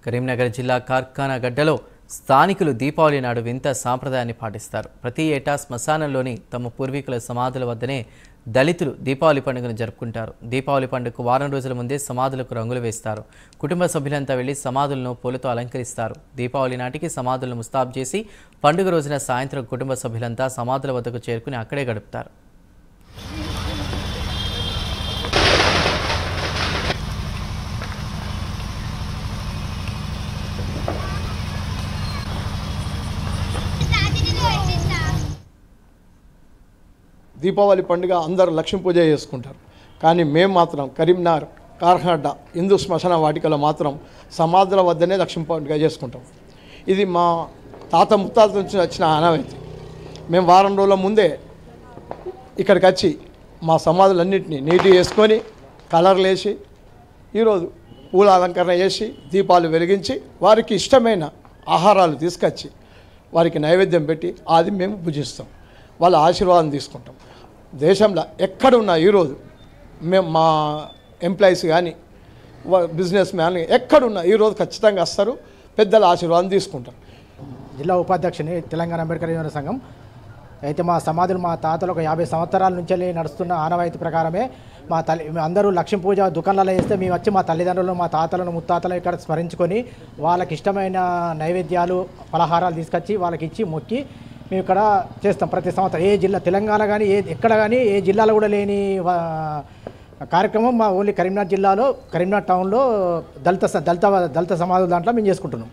కరీంనగర్ జిల్లా కార్ఖానా గడ్డలో స్థానికులు దీపావళి నాడు వింత సాంప్రదాయాన్ని పాటిస్తారు ప్రతి ఏటా శ్మశానంలోని తమ పూర్వీకుల సమాధుల వద్దనే దళితులు దీపావళి పండుగను జరుపుకుంటారు దీపావళి పండుగకు వారం రోజుల ముందే సమాధులకు రంగులు వేస్తారు కుటుంబ సభ్యులంతా వెళ్లి సమాధులను పూలతో అలంకరిస్తారు దీపావళి నాటికి సమాధులను ముస్తాబు చేసి పండుగ రోజున సాయంత్రం కుటుంబ సభ్యులంతా సమాధుల వద్దకు చేరుకుని అక్కడే గడుపుతారు దీపావళి పండుగ అందరూ లక్ష్మీ పూజ చేసుకుంటారు కానీ మేము మాత్రం కరీంనగర్ కార్హడ్డ హిందూ శ్మశాన వాటికలో మాత్రం సమాధుల వద్దనే లక్ష్మీ పండుగ చేసుకుంటాం ఇది మా తాత ముత్తాత నుంచి వచ్చిన ఆనవాయితీ మేము వారం రోజుల ముందే ఇక్కడికి వచ్చి మా సమాధులన్నింటినీ నీట్గా వేసుకొని కలర్లు వేసి ఈరోజు పూల అలంకరణ చేసి దీపాలు వెలిగించి వారికి ఇష్టమైన ఆహారాలు తీసుకొచ్చి వారికి నైవేద్యం పెట్టి అది మేము పూజిస్తాం వాళ్ళ ఆశీర్వాదం తీసుకుంటాం దేశంలో ఎక్కడున్నా ఈరోజు మేము మా ఎంప్లాయీస్ కానీ బిజినెస్ మ్యాన్ ఎక్కడున్నా ఈరోజు ఖచ్చితంగా వస్తారు పెద్దల ఆశీర్వాదం తీసుకుంటారు జిల్లా ఉపాధ్యక్షుని తెలంగాణ అంబేద్కర్ యువజన సంఘం అయితే మా సమాధులు మా తాతలు ఒక యాభై సంవత్సరాల నుంచి నడుస్తున్న ఆనవాయితీ ప్రకారమే మా తల్లి అందరూ లక్ష్మీ పూజ దుకాణాలలో వేస్తే మేము వచ్చి మా తల్లిదండ్రులను మా తాతలను ముత్తాతలను ఇక్కడ స్మరించుకొని వాళ్ళకి ఇష్టమైన నైవేద్యాలు పలహారాలు తీసుకొచ్చి వాళ్ళకి ఇచ్చి మొక్కి మేము ఇక్కడ చేస్తాం ప్రతి సంవత్సరం ఏ జిల్లా తెలంగాణ కానీ ఏ ఎక్కడ కానీ ఏ జిల్లాలో కూడా లేని వా- కార్యక్రమం మా ఓన్లీ కరీంనగర్ జిల్లాలో కరీంనగర్ టౌన్లో దళిత స- దళిత దళిత సమాధుల దాంట్లో మేము చేసుకుంటున్నాం